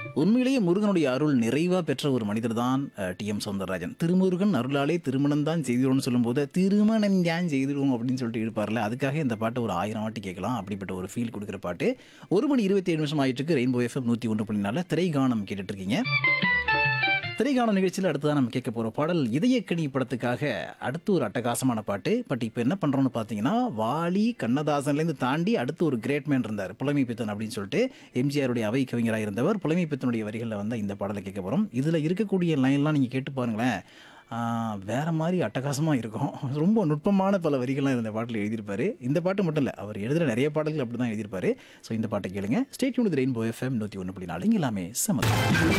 உண்மையிலேயே முருகனுடைய அருள் நிறைவா பெற்ற ஒரு மனிதர் தான் டி எம் சௌந்தரராஜன் திருமுருகன் அருளாலே திருமணம் தான் செய்திடுவோம்னு சொல்லும்போது திருமணம் தான் செய்திடுவோம் அப்படின்னு சொல்லிட்டு இருப்பார்ல அதுக்காக இந்த பாட்டை ஒரு ஆயிரம் வாட்டி கேட்கலாம் அப்படிப்பட்ட ஒரு ஃபீல் கொடுக்குற பாட்டு ஒரு மணி இருபத்தி ஏழு நிமிஷம் ஆயிட்டு இருக்கு ரெயின்போ எஃப்எம் நூற்றி ஒன்று புள்ளி நாலில் திரைகானம் கேட்டுட்டு இருக்கீங்க திரைக்கான நிகழ்ச்சியில் அடுத்ததான் நம்ம கேட்க போகிற பாடல் இதயக்கணி படத்துக்காக அடுத்து ஒரு அட்டகாசமான பாட்டு பட் இப்போ என்ன பண்ணுறோம்னு பார்த்தீங்கன்னா வாலி கண்ணதாசன்லேருந்து தாண்டி அடுத்து ஒரு கிரேட் மேன் இருந்தார் புலமை பித்தன் அப்படின்னு சொல்லிட்டு எம்ஜிஆருடைய அவை கவிஞராக இருந்தவர் புலமை பித்தனுடைய வரிகளில் வந்து இந்த பாடலை கேட்க போகிறோம் இதில் இருக்கக்கூடிய லைன்லாம் நீங்கள் கேட்டு பாருங்களேன் ஆஹ், வேற மாதிரி அட்டகாசமாக இருக்கும் ரொம்ப நுட்பமான பல வரிகள்லாம் இந்த பாட்டில் எழுதியிருப்பாரு இந்த பாட்டு மட்டும் இல்லை அவர் எழுதுகிற நிறைய பாடல்கள் அப்படி தான் எழுதியிருப்பாரு ஸோ இந்த பாட்டை கேளுங்க ஸ்டேட் யூனிட் ரெயின்போ எஃப்எம் நூற்றி ஒன்று புள்ளி நாலு இங்க எல்லாமே சமதம்